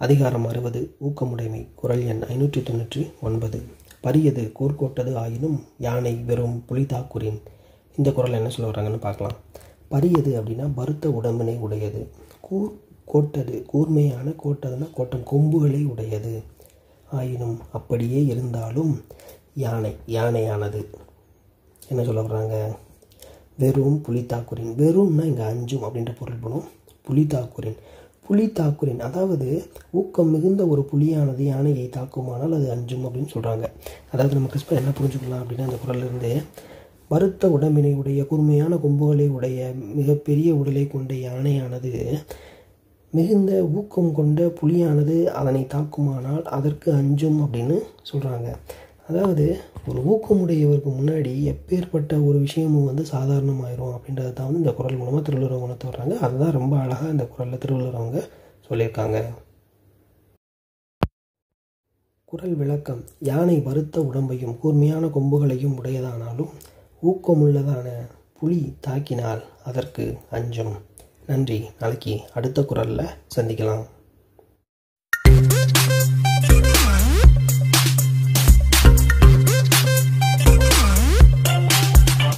அதிகாரம் அறுபது ஊக்கமுடைமை குரல் எண் ஐநூற்றி தொண்ணூற்றி ஒன்பது பரியது கூர்கோட்டது ஆயினும் யானை வெறும் புலிதாக்குரின் இந்த குரல் என்ன சொல்ல வர்றாங்கன்னு பார்க்கலாம் பரியது அப்படின்னா பருத்த உடம்பினை உடையது கூர் கோட்டது கூர்மையான கோட்டதுன்னா கோட்டம் கொம்புகளை உடையது ஆயினும் அப்படியே இருந்தாலும் யானை யானையானது என்ன சொல்ல வர்றாங்க வெறும் புலித்தாக்குரின் வெறும்னா இங்கே அஞ்சும் அப்படின்ற பொருள் படும் புலித்தாக்குரின் புலித்தாக்குரின் அதாவது ஊக்கம் மிகுந்த ஒரு புலியானது யானையை தாக்குமானால் அது அஞ்சும் அப்படின்னு சொல்கிறாங்க அதாவது நம்ம கிறிஸ்பர் என்ன புரிஞ்சுக்கலாம் அப்படின்னா அந்த குரல்லிருந்து பருத்த உடம்பினை உடைய கூர்மையான கொம்புகளை உடைய மிகப்பெரிய உடலை கொண்ட யானையானது மிகுந்த ஊக்கம் கொண்ட புலியானது அதனை தாக்குமானால் அதற்கு அஞ்சும் அப்படின்னு சொல்கிறாங்க அதாவது ஒரு ஊக்கமுடையவருக்கு முன்னாடி எப்பேற்பட்ட ஒரு விஷயமும் வந்து சாதாரணமாயிரும் அப்படின்றத தான் வந்து இந்த குரல் மூலமாக திருவள்ளுவர் உணர்த்து வர்றாங்க அதுதான் ரொம்ப அழகாக இந்த குரலில் திருவள்ளுவர் அவங்க சொல்லியிருக்காங்க குரல் விளக்கம் யானை வருத்த உடம்பையும் கூர்மையான கொம்புகளையும் உடையதானாலும் ஊக்கமுள்ளதான புலி தாக்கினால் அதற்கு அஞ்சும் நன்றி நாளைக்கு அடுத்த குரலில் சந்திக்கலாம்